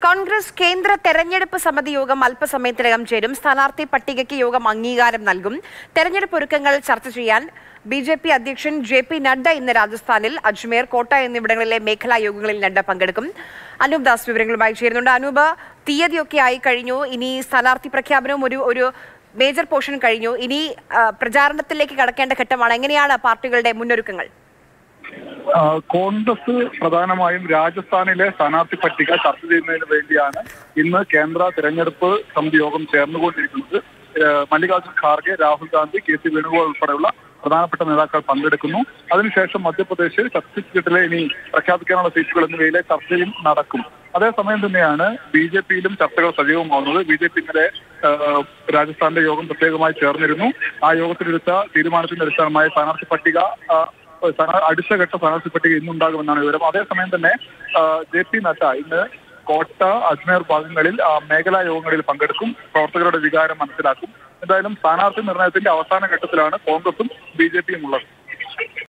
കോൺഗ്രസ് കേന്ദ്ര തെരഞ്ഞെടുപ്പ് സമിതി യോഗം അല്പസമയത്തിനകം ചേരും സ്ഥാനാർത്ഥി പട്ടികയ്ക്ക് യോഗം അംഗീകാരം നൽകും തെരഞ്ഞെടുപ്പ് ഒരുക്കങ്ങൾ ചർച്ച ചെയ്യാൻ ബി ജെ പി അധ്യക്ഷൻ ജെ പി നഡ്ഡ ഇന്ന് രാജസ്ഥാനിൽ അജ്മീർ കോട്ട എന്നിവിടങ്ങളിലെ മേഖലാ യോഗങ്ങളിൽ നഡ്ഡ പങ്കെടുക്കും അനൂപ് ദാസ് വിവരങ്ങളുമായി ചേരുന്നുണ്ട് അനൂപ് തീയതിയൊക്കെ ആയി കഴിഞ്ഞു ഇനി സ്ഥാനാർത്ഥി പ്രഖ്യാപനവും ഒരു ഒരു മേജർ പോർഷൻ കഴിഞ്ഞു ഇനി ആ, പ്രചാരണത്തിലേക്ക് കടക്കേണ്ട ഘട്ടമാണ് എങ്ങനെയാണ് പാർട്ടികളുടെ മുന്നൊരുക്കങ്ങൾ ആ, കോൺഗ്രസ് പ്രധാനമായും രാജസ്ഥാനിലെ സ്ഥാനാർത്ഥി പട്ടിക ചർച്ച ചെയ്യുന്നതിന് വേണ്ടിയാണ് ഇന്ന് കേന്ദ്ര തെരഞ്ഞെടുപ്പ് സമിതി യോഗം ചേർന്നുകൊണ്ടിരിക്കുന്നത് ഏ, മല്ലികാർജ്ജുൻ ഖാർഗെ രാഹുൽ ഗാന്ധി കെ സി വേണുഗോപാൽ ഉൾപ്പെടെയുള്ള പ്രധാനപ്പെട്ട നേതാക്കൾ പങ്കെടുക്കുന്നു അതിനുശേഷം മധ്യപ്രദേശ് ഛത്തീസ്ഗഡിലെ ഇനി പ്രഖ്യാപിക്കാനുള്ള സീറ്റുകൾ എന്നിവയിലെ ചർച്ചയും നടക്കും അതേസമയം തന്നെയാണ് ബി ജെ പിയിലും ചർച്ചകൾ സജീവമാവുന്നത് ബി ജെ പി ഇന്നലെ ആ, രാജസ്ഥാനിലെ യോഗം പ്രത്യേകമായി ചേർന്നിരുന്നു ആ യോഗത്തിലെടുത്ത തീരുമാനത്തിന്റെ അടിസ്ഥാനമായ സ്ഥാനാർത്ഥി പട്ടിക ആ, സ്ഥാനാ- അടുത്ത ഘട്ട സ്ഥാനാർത്ഥി പട്ടിക ഇന്നുണ്ടാകുമെന്നാണ് വിവരം അതേസമയം തന്നെ ആ, ജെ പി നഡ്ഡ ഇന്ന് കോട്ട അജ്മീർ ഭാഗങ്ങളിൽ ആ, മേഖലാ യോഗങ്ങളിൽ പങ്കെടുക്കും പ്രവർത്തകരുടെ വികാരം മനസ്സിലാക്കും എന്തായാലും സ്ഥാനാർത്ഥി നിർണയത്തിന്റെ അവസാന ഘട്ടത്തിലാണ് കോൺഗ്രസും ബി ജെ പിയും ഉള്ളത്